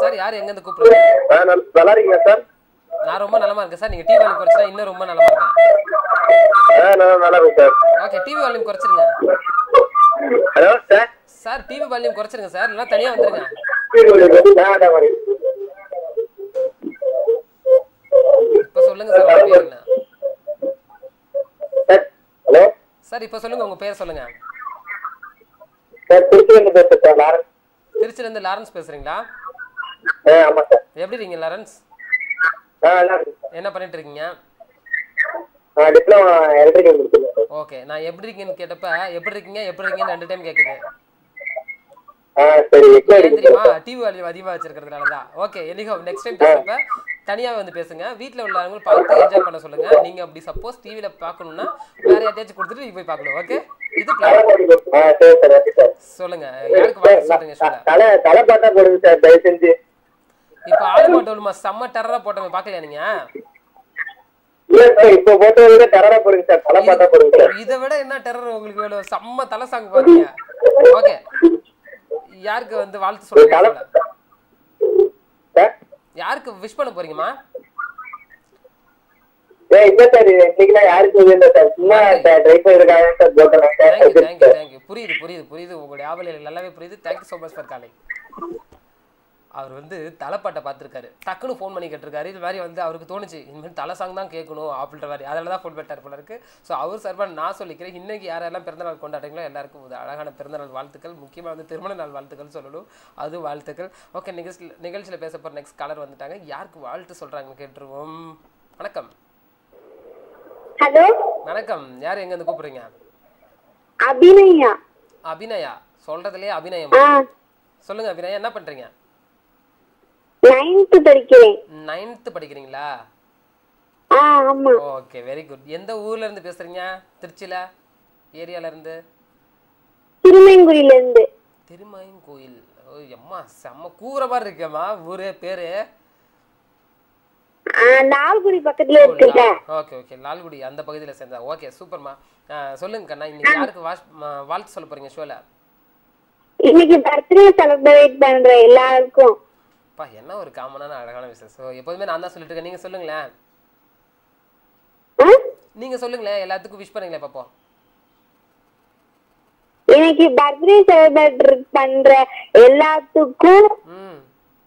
Sir யார் எங்கேருந்து கூப்பிடுறீங்க ஆ, நல்- நல்லா இருக்கீங்களா சார் நான் ரொம்ப நலமா இருக்கேன் சார் நீங்கள் டிவி வால்யூம் குறைச்சினா இன்னும் ரொம்ப நலமா இருக்கேன் ஆ நான் நல்லா இருக்கேன் சார் ஓகே டிவி வால்யூம் குறைச்சிருங்க hello sir sir TV volume குறைச்சிருங்க சார் இல்லைன்னா தனியாக வந்துருங்க ஆ, அதான் வரேன். இப்போ சொல்லுங்க சார் உங்க பேர் என்ன சார் ஹலோ சார் இப்போ சொல்லுங்க உங்க பேர் சொல்லுங்க சார் திருச்சியிலிருந்து பேசுறேன் சார் லாரன்ஸ் திருச்சிலேருந்து லாரன்ஸ் பேசுறீங்களா ஆ ஆமாம் சார் எப்படி இருக்கீங்க லாரன்ஸ் ஆ நல்லா இருக்கேன் சார் என்ன பண்ணிட்டு இருக்கீங்க ஆ டிப்ளமா எலக்ட்ரிக்கல் முடிச்சிருக்கேன் சார் ஓகே நான் எப்படி இருக்கீங்கன்னு கேட்டப்ப எப்படி இருக்கீங்க எப்படி இருக்கீங்கன்னு ரெண்டு டைம் கேட்குது ஆ சரி எக்ஸாம் ஏன் அடிக்கிறேன் தெரியுமா டிவி வால்யூம் அதிகமாக வச்சிருக்கிறதுனால தான் ஓகே எனிஹோ நெக்ஸ்ட் டைம் பேசுறப்ப தனியாவே வந்து பேசுங்க வீட்டில் உள்ளவங்க பார்த்து என்ஜாய் பண்ண சொல்லுங்க நீங்க அப்படி சப்போஸ் டிவியில் பார்க்கணும்னா வேற யார்ட்டையாச்சும் கொடுத்துட்டு நீங்க போய் பார்க்கணும் ஓகே இது பிளான் ஆ சரி சார் ஓகே சார் சொல்லுங்க யாருக்கு வாழ்த்து சொல்றீங்க சொல்ல தலை தலை பாட்டா போடுங்க சார் தயவு செஞ்சு இப்போ ஆடு மாட்டோலுமா செம்ம டெரரா போட்டவங்க பார்க்கலையா நீங்க இல்ல சார் இப்போ போட்டதை விட டெரரா போடுங்க சார் தலை பாட்டா போடுங்க சார் இதை விட என்ன டெரர் உங்களுக்கு வேணும் செம்ம தலை சாங் பாருங்க ஓகே யாருக்கு வந்து வாழ்த்து சொல்றீங்க தலை சொல்ல. சார் யாருக்கு விஷ் பண்ண போறீங்கம்மா ஏ இல்ல சார் இன்னைக்குலாம் யாருக்கும் இது இல்லை சார் சும்மா ட்ரை பண்ணிருக்காங்க சார் போட்டுறேன் தேங்க்யூ சார் தேங்க்யூ தேங்க்யூ புரியுது புரியுது புரியுது உங்களுடைய ஆவல் எனக்கு நல்லாவே புரியுது thank you so much for calling அவர் வந்து தலைப்பாட்டை பார்த்துருக்காரு டக்குன்னு ஃபோன் பண்ணி கேட்டிருக்காரு இது மாதிரி வந்து அவருக்கு தோணுச்சு இனிமேல் தலை சாங் தான் கேட்கணும் அப்படின்ற மாதிரி அதில் தான் ஃபோன் பண்ணிட்டார் போல இருக்கு ஸோ அவர் சார்பாக நான் சொல்லிக்கிறேன் இன்னைக்கு யாரெல்லாம் பிறந்தநாள் கொண்டாடுறீங்களோ எல்லாருக்கும் ஒரு அழகான பிறந்தநாள் வாழ்த்துக்கள் முக்கியமாக வந்து திருமண நாள் வாழ்த்துக்கள் சொல்லணும் அது வாழ்த்துக்கள் ஓகே நிகழ்ச்சி நிகழ்ச்சியில் பேச போகிற நெக்ஸ்ட் காலர் வந்துட்டாங்க யாருக்கு வாழ்த்து சொல்கிறாங்கன்னு கேட்டுருவோம் வணக்கம் ஹலோ வணக்கம் யார் எங்கேருந்து கூப்பிடுறீங்க அபிநயா அபிநயா சொல்றதுலயே அபிநயம் ஆ சொல்லுங்க அபிநயா என்ன பண்றீங்க நைன்த் படிக்கிறேன் நைன்த்து படிக்கிறீங்களா ஆ ஆமா ஓகே வெரி குட் எந்த ஊர்ல இருந்து பேசுறீங்க திருச்சியில ஏரியால இருந்து திருமங்குடியில இருந்து திருமாயங்கோயில் ஓ எம்மா செம்ம கூற மாதிரி இருக்கேம்மா ஊரே பேரு ஆ, லால்குடி பக்கத்துல இருக்குல்ல ஓகே ஓகே லால்குடி அந்த பகுதியில சேர்ந்தா ஓகே சூப்பர்மா சொல்லுங்க கண்ணா இன்னைக்கு யாருக்கு வாஷ் ம- வாழ்த்து சொல்ல போறீங்க ஷோல இன்னைக்கு பர்த்டே செலிப்ரேட் பண்ற எல்லாருக்கும் அப்பா என்ன ஒரு காமனான அழகான விஷயம் ஸோ எப்போதுமே நான் தான் சொல்லிட்டு இருக்கேன் நீங்க சொல்லுங்களேன் ஆ? நீங்க சொல்லுங்களேன் எல்லாத்துக்கும் விஷ் பண்ணுங்களேன் பாப்போம் இன்னைக்கு பர்த்டே செலிப்ரேட் பண்ற எல்லாத்துக்கும் ம்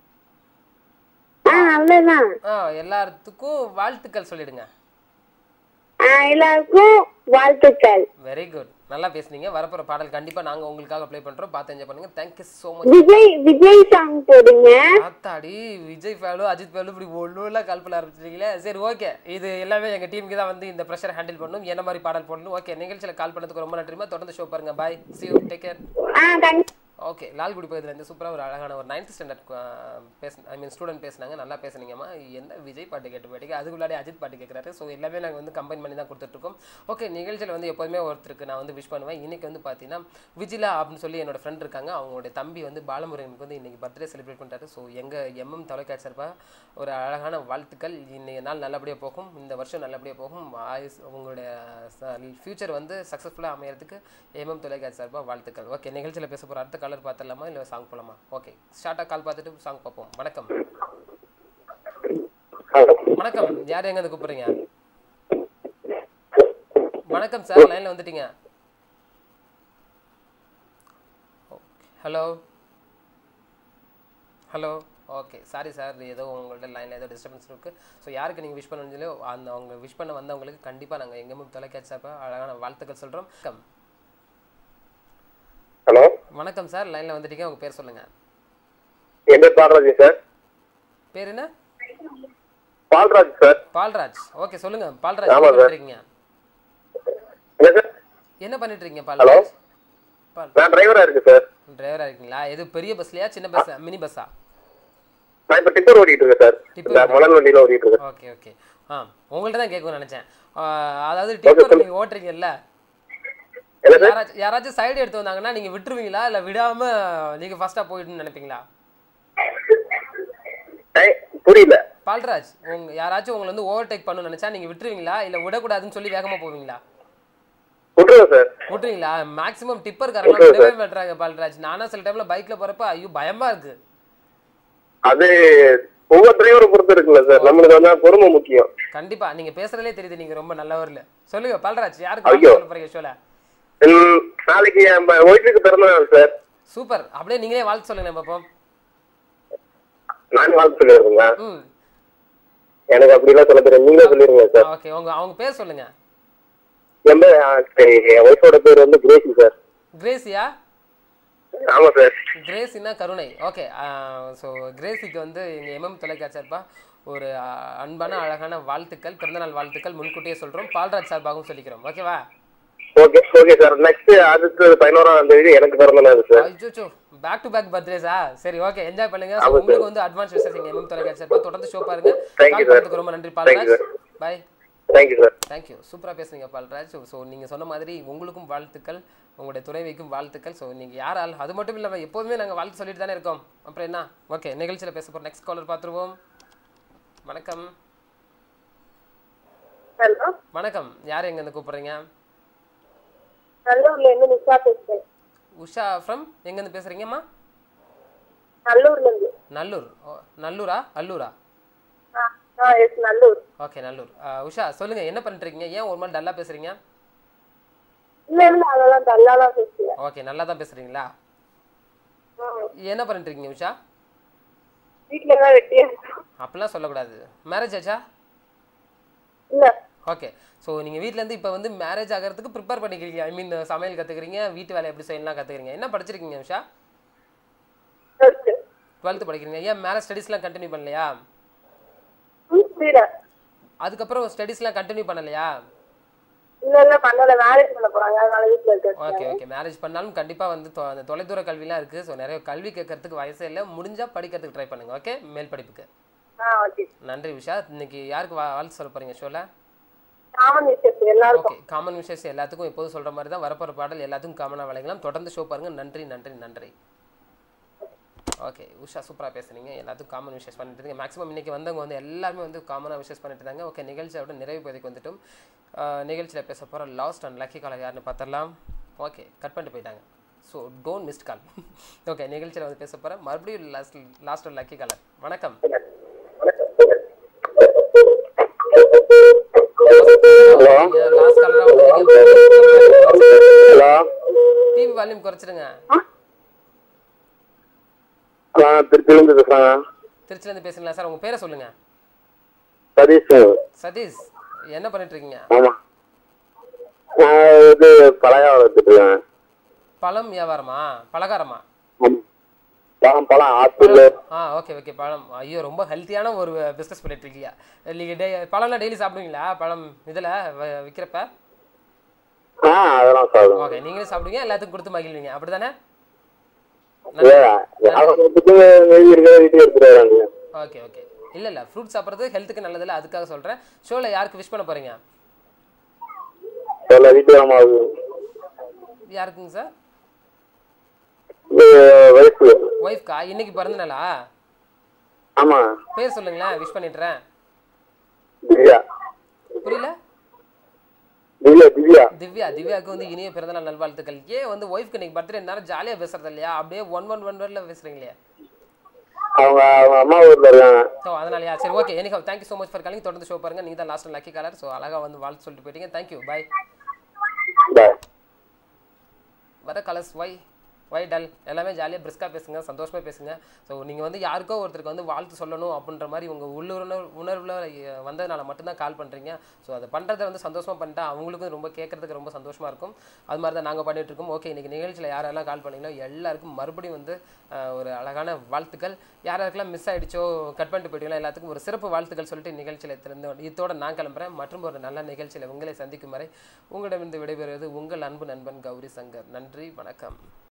ஆ அவ்வளவுதான் ஆ எல்லாத்துக்கும் வாழ்த்துக்கள் சொல்லிடுங்க ஆ, எல்லாருக்கும் வாழ்த்துக்கள் வெரி குட் நல்லா பேசுனீங்க வரப்போற பாடல் கண்டிப்பா நாங்க உங்களுக்காக ப்ளே பண்றோம் பார்த்து என்ஜாய் பண்ணுங்க thank you so much Vijay Vijay song போடுங்க ஆத்தாடி விஜய் ஃபேலு அஜித் ஃபேலு இப்படி ஒன்றும் கால் பண்ண ஆரம்பிச்சிருக்கீங்களே சரி ஓகே இது எல்லாமே எங்க டீமுக்கு தான் வந்து இந்த ப்ரெஷர் ஹேண்டில் பண்ணணும் என்ன மாதிரி பாடல் போடணும் ஓகே நிகழ்ச்சியில கால் பண்ணதுக்கு ரொம்ப நன்றிமா தொடர்ந்து ஷோ பாருங்க bye see you take care ஆ கண்டிப்பா ஓகே லால்குடி பகுதியில் இருந்து சூப்பராக ஒரு அழகான ஒரு நைன்த் ஸ்டாண்டர்ட் பேச ஐ மீன் ஸ்டூடெண்ட் பேசுனாங்க நல்லா பேசுனீங்கம்மா என்ன விஜய் பாட்டு கேட்டு போயிட்டீங்க அதுக்குள்ளாடி அஜித் பாட்டு கேட்குறாரு ஸோ எல்லாமே நாங்கள் வந்து கம்பைன் பண்ணி தான் கொடுத்துட்ருக்கோம் ஓகே நிகழ்ச்சியில் வந்து எப்போதுமே ஒருத்தருக்கு நான் வந்து விஷ் பண்ணுவேன் இன்னைக்கு வந்து பார்த்தீங்கன்னா விஜிலா அப்படின்னு சொல்லி என்னோட ஃப்ரெண்ட் இருக்காங்க அவங்களுடைய தம்பி வந்து பாலமுருகனுக்கு வந்து இன்னைக்கு பர்த்டே செலிப்ரேட் பண்ணுறாரு ஸோ எங்கள் எம்எம் தொலைக்காட்சி சார்பாக ஒரு அழகான வாழ்த்துக்கள் இன்னைக்கு நாள் நல்லபடியாக போகும் இந்த வருஷம் நல்லபடியாக போகும் ஆயுஸ் உங்களுடைய ஃப்யூச்சர் வந்து சக்ஸஸ்ஃபுல்லாக அமையறதுக்கு எம்எம் தொலைக்காட்சி சார்பாக வாழ்த்துக்கள் ஓகே நிகழ்ச்சியில் பேச போகிற அடுத்த கலர் பார்த்துடலாமா இல்லை சாங் போகலாமா ஓகே ஸ்டார்ட்டாக கால் பார்த்துட்டு சாங் பார்ப்போம் வணக்கம் ஹலோ வணக்கம் யார் எங்கேருந்து கூப்பிட்றீங்க வணக்கம் சார் லைனில் வந்துட்டீங்க hello hello okay sorry sir ஏதோ உங்கள்ட்ட லைனில் ஏதோ டிஸ்டர்பன்ஸ் இருக்குது ஸோ யாருக்கு நீங்கள் விஷ் பண்ண அந்த அவங்க விஷ் பண்ண வந்தவங்களுக்கு கண்டிப்பாக நாங்கள் எங்கேயும் தொலைக்காட்சி சார்பாக அழகான வாழ்த்துக்கள் சொல்கிறோம் வணக்கம் ஹலோ வணக்கம் சார் லைனில் வந்துட்டீங்க உங்கள் பேர் சொல்லுங்கள் என் பேர் பாலராஜ் சார் பேர் என்ன பால்ராஜ் சார் பால்ராஜ் ஓகே சொல்லுங்கள் பால்ராஜ் ஆமா என்ன சார். பண்ணுறீங்க என்ன சார் என்ன பண்ணிட்டு இருக்கீங்க பால்ராஜ் பால் நான் டிரைவரா இருக்கு சார் டிரைவராக இருக்கீங்களா எது பெரிய பஸ்லையா சின்ன பஸ் மினி பஸ்ஸா நான் இப்ப டிப்பர் ஓடிட்டு இருக்கேன் சார் டிப்பர் இந்த மணல் வண்டியில ஓடிட்டு இருக்கேன் ஓகே ஓகே ஆ உங்கள்ட்ட தான் கேட்கணும்னு நினச்சேன் அதாவது டிப்பர் நீங்கள் ஓட்டுறீங்கல்ல என்ன சார் யாராச்சும் யாராச்சும் சைடு எடுத்து வந்தாங்கன்னா நீங்கள் விட்டுருவீங்களா இல்லை விடாமல் நீங்கள் ஃபஸ்ட்டாக போயிட்டுன்னு நினைப்பீங்களா ஏய், புரியல பால்ராஜ் உங்க யாராச்சும் உங்களை வந்து ஓவர்டேக் பண்ணணும்னு நினச்சா நீங்கள் விட்டுருவீங்களா இல்லை விடக்கூடாதுன்னு சொல்லி வேகமாக போவீங்களா விட்டுருவேன் சார் விட்டுறீங்களா மேக்ஸிமம் டிப்பர் காரங்களாம் விடவே மாட்டாங்க பால்ராஜ் நானா சில டைமில் பைக்கில் போகிறப்ப ஐயோ பயமாக இருக்குது அது ஒவ்வொரு டிரைவரை பொறுத்து இருக்குல்ல சார் நம்மளுக்கு வந்து பொறுமை முக்கியம் கண்டிப்பா நீங்க பேசுறதுலே தெரியுது நீங்க ரொம்ப நல்லவர்ல சொல்லுங்க பால்ராஜ் யாருக்கு ஐயோ. வாழ்த்து சொல்ல போறீங்க ஷோல ம், நாளைக்கு என் ஒய்ஃபுக்கு பிறந்த நாள் சார் சூப்பர் அப்படியே நீங்களே வாழ்த்து சொல்லுங்க பாப்போம் நான் வாழ்த்து சொல்லிடுறேங்க ம் எனக்கு அப்படிலாம் சொல்ல தெரியும் நீங்களே சொல்லிருங்க சார் ஓகே உங்க அவங்க பேர் சொல்லுங்க என் பேர் ஆ, சரி, என் ஒய்ஃபோட பேர் வந்து கிரேசி சார் கிரேசியா ஆமா சார் கிரேசினா கருணை ஓகே ஸோ கிரேசிக்கு வந்து எங்கள் எம்எம் தொலைக்காட்சி சார்பா ஒரு ஆ, அன்பான அழகான வாழ்த்துக்கள் பிறந்தநாள் வாழ்த்துக்கள் முன்கூட்டியே சொல்கிறோம் பால்ராஜ் சார்பாகவும் சொல்லிக்கிறோம் ஓகேவா ஓகே ஓகே சார் நெக்ஸ்ட் அடுத்து பதினோராம் தேதி எனக்கு பிறந்த நாள் சார் அச்சோ பேக் டு பேக் பர்த்டேஸா சரி ஓகே என்ஜாய் பண்ணுங்க So, ஆமா sir. உங்களுக்கு வந்து அட்வான்ஸ் விஷயம் எங்கள் எம்எம் தொலைக்காட்சி சார்பா தொடர்ந்து ஷோ பாருங்க Thank you, கால் sir. பண்ணதுக்கு ரொம்ப நன்றி Thank Palraj you, sir. Bye thank you sir thank you சூப்பராக பேசுனீங்க பால்ராஜ் ஸோ நீங்கள் சொன்ன மாதிரி உங்களுக்கும் வாழ்த்துக்கள் உங்களுடைய துணைவிக்கும் வாழ்த்துக்கள் ஸோ நீங்கள் யார் ஆள் அது மட்டும் இல்லாமல் எப்போதுமே நாங்கள் வாழ்த்து சொல்லிட்டு தானே இருக்கோம் அப்புறம் என்ன ஓகே நிகழ்ச்சியில் பேச போகிறோம் நெக்ஸ்ட் காலர் பார்த்துருவோம் வணக்கம் ஹலோ வணக்கம் யார் எங்கேருந்து கூப்பிட்றீங்க நல்லூர்ல இருந்து நிஷா பேசுறேன் உஷா ஃப்ரம் எங்கேருந்து பேசுகிறீங்கம்மா நல்லூர்ல இருந்து நல்லூர் ஓ, நல்லூரா அல்லூரா ஆ ஆ எஸ் நல்லூர் ஓகே நல்லூர் ஆ, உஷா சொல்லுங்கள் என்ன பண்ணிட்டு இருக்கீங்க ஏன் ஒரு மாதிரி டல்லாக பேசுகிறீங்க இல்ல இல்ல அதெல்லாம் தல்லாலாம் பேசுறேன் ஓகே நல்லா தான் பேசுகிறீங்களா ம். என்ன பண்ணிட்டு இருக்கீங்க உஷா வீட்டுல தான் வெட்டியா இருக்கோம். அப்படிலாம் சொல்லக்கூடாது மேரேஜ் ஆச்சா இல்ல ஓகே ஸோ நீங்கள் வீட்டிலேருந்து இப்போ வந்து மேரேஜ் ஆகிறதுக்கு ப்ரிப்பேர் பண்ணிக்கிறீங்க ஐ மீன் சமையல் கற்றுக்கிறீங்க வீட்டு வேலை எப்படி செய்யலாம் கற்றுக்கிறீங்க என்ன படிச்சிருக்கீங்க உஷா first. டுவெல்த்து படிக்கிறீங்க ஏன் மேலே ஸ்டடீஸ்லாம் கண்டினியூ பண்ணலையா ம், புரியல அதுக்கப்புறம் ஸ்டடீஸ்லாம் கண்டினியூ பண்ணலையா இல்ல இல்ல பண்ணல மேரேஜ் பண்ண போறாங்க அதனால வீட்டுல இருக்கேன் ஓகே ஓகே மேரேஜ் பண்ணாலும் கண்டிப்பாக வந்து தொ- அந்த தொலைதூர கல்விலாம் இருக்குது ஸோ நிறைய கல்வி கேட்கறதுக்கு வயசே இல்லை முடிஞ்சால் படிக்கிறதுக்கு ட்ரை பண்ணுங்க ஓகே மேல் படிப்புக்கு ஆ ஓகே நன்றி உஷா இன்னைக்கு யாருக்கு வா வாழ்த்து சொல்ல போகிறீங்க ஷோவில் காமன் விஷயத்து எல்லாருக்கும் ஓகே காமன் விஷயஸ் எல்லாத்துக்கும் எப்போதும் சொல்கிற மாதிரி தான் வரப்போகிற பாடல் எல்லாத்துக்கும் காமனாக வழங்கலாம் தொடர்ந்து ஷோ பாருங்கள் நன்றி நன்றி நன்றி ஓகே உஷா சூப்பராக பேசுனீங்க எல்லாத்துக்கும் காமன் விஷயஸ் பண்ணிட்டு இருக்கீங்க மேக்ஸிமம் இன்னைக்கு வந்தவங்க வந்து எல்லாருமே வந்து காமனாக விஷயஸ் பண்ணிட்டு இருந்தாங்க ஓகே நிகழ்ச்சியோட நிறைவு பகுதிக்கு வந்துட்டோம் நிகழ்ச்சியில் பேச போகிற லாஸ்ட் அண்ட் லக்கி காலர் யாருன்னு பார்த்துடலாம் ஓகே கட் பண்ணிட்டு போயிட்டாங்க so don't missed call okay நிகழ்ச்சியில் வந்து பேச போகிறேன் மறுபடியும் last last and lucky caller வணக்கம் ஹலோ லாஸ்ட் காலராக ஹலோ டிவி வால்யூம் குறைச்சிடுங்க நான் திருச்சியிலேருந்து பேசுகிறேன் திருச்சிலேருந்து பேசுங்களா சார் உங்கள் பேரை சொல்லுங்கள் சதீஷ் சதீஷ் என்ன பண்ணிட்டு இருக்கீங்க ஆமா நான் இது பழைய வளர்த்துட்டு இருக்கேன் பழம் வியாபாரமா பலகாரமா ஆமா. பழம் பழம் ஆப்பிள் ஆ ஓகே ஓகே பழம் ஐயோ ரொம்ப ஹெல்த்தியான ஒரு பிஸ்னஸ் பண்ணிட்டு இருக்கீங்க நீங்கள் டே பழம்லாம் டெய்லி சாப்பிடுவீங்களா பழம் இதில் விற்கிறப்ப ஆ அதெல்லாம் சாப்பிடுவேன் ஓகே நீங்களே சாப்பிடுவீங்க எல்லாத்துக்கும் கொடுத்து மகிழ்வீங்க அப்படி தானே இல்ல, வியாபாரத்துக்கு வெளிய இருக்கிற வீட்டுக்கு எடுத்துட்டு வராங்க ஓகே ஓகே இல்லை இல்லை ஃப்ரூட் சாப்பிட்றது ஹெல்த்துக்கு நல்லதில்ல அதுக்காக சொல்கிறேன் ஷோவில் யாருக்கு விஷ் பண்ண போகிறீங்க சொல்ல வீட்டு அம்மாவுக்கு யாருக்குங்க சார் வயசு ஒய்ஃப்கா இன்னைக்கு பிறந்த நாளா ஆமா பேர் சொல்லுங்களேன் விஷ் பண்ணிடுறேன் திவ்யா புரியல திவ்யா திவ்யா திவ்யா திவ்யாவுக்கு வந்து இனிய பிறந்தநாள் நல்வாழ்த்துக்கள் ஏன் வந்து ஒய்ஃப்க்கு இன்னைக்கு பர்த்டே நேரம் ஜாலியாக பேசுறது இல்லையா அப்படியே ஒன் ஒன் ஒன் வேர்டில் பேசுறீங்களே அவங்க அவங்க அம்மா ஊர்ல இருக்காங்க ஸோ அதனாலயா சரி ஓகே எனக்கு thank you so much for calling தொடர்ந்து ஷோ பாருங்க நீங்கள் தான் லாஸ்ட் லக்கி காலர் ஸோ அழகாக வந்து வாழ்த்து சொல்லிட்டு போயிட்டீங்க தேங்க்யூ பாய் பாய் வர கலர்ஸ் ஒய் ஒய் டல் எல்லாமே ஜாலியாக பிரிஸ்காக பேசுங்க சந்தோஷமாக பேசுங்க ஸோ நீங்கள் வந்து யாருக்கோ ஒருத்தருக்கு வந்து வாழ்த்து சொல்லணும் அப்படின்ற மாதிரி உங்கள் உள்ளுணர் உணர்வில் வந்ததுனால மட்டும்தான் கால் பண்ணுறீங்க ஸோ அதை பண்ணுறதை வந்து சந்தோஷமாக பண்ணிட்டா அவங்களுக்கும் ரொம்ப கேட்குறதுக்கு ரொம்ப சந்தோஷமாக இருக்கும் அது மாதிரி தான் நாங்கள் பண்ணிட்டு இருக்கோம் ஓகே இன்றைக்கி நிகழ்ச்சியில் யாரெல்லாம் கால் பண்ணீங்களோ எல்லாருக்கும் மறுபடியும் வந்து அஹ், ஒரு அழகான வாழ்த்துக்கள் யார் யாருக்கெல்லாம் மிஸ் ஆயிடுச்சோ கட் பண்ணிட்டு போயிட்டீங்களோ எல்லாத்துக்கும் ஒரு சிறப்பு வாழ்த்துக்கள் சொல்லிட்டு நிகழ்ச்சியில் திறந்து இதோட நான் கிளம்புறேன் மற்றும் ஒரு நல்ல நிகழ்ச்சியில் உங்களை சந்திக்கும் வரை உங்களிடமிருந்து விடைபெறுவது உங்கள் அன்பு நண்பன் கௌரி சங்கர் நன்றி வணக்கம்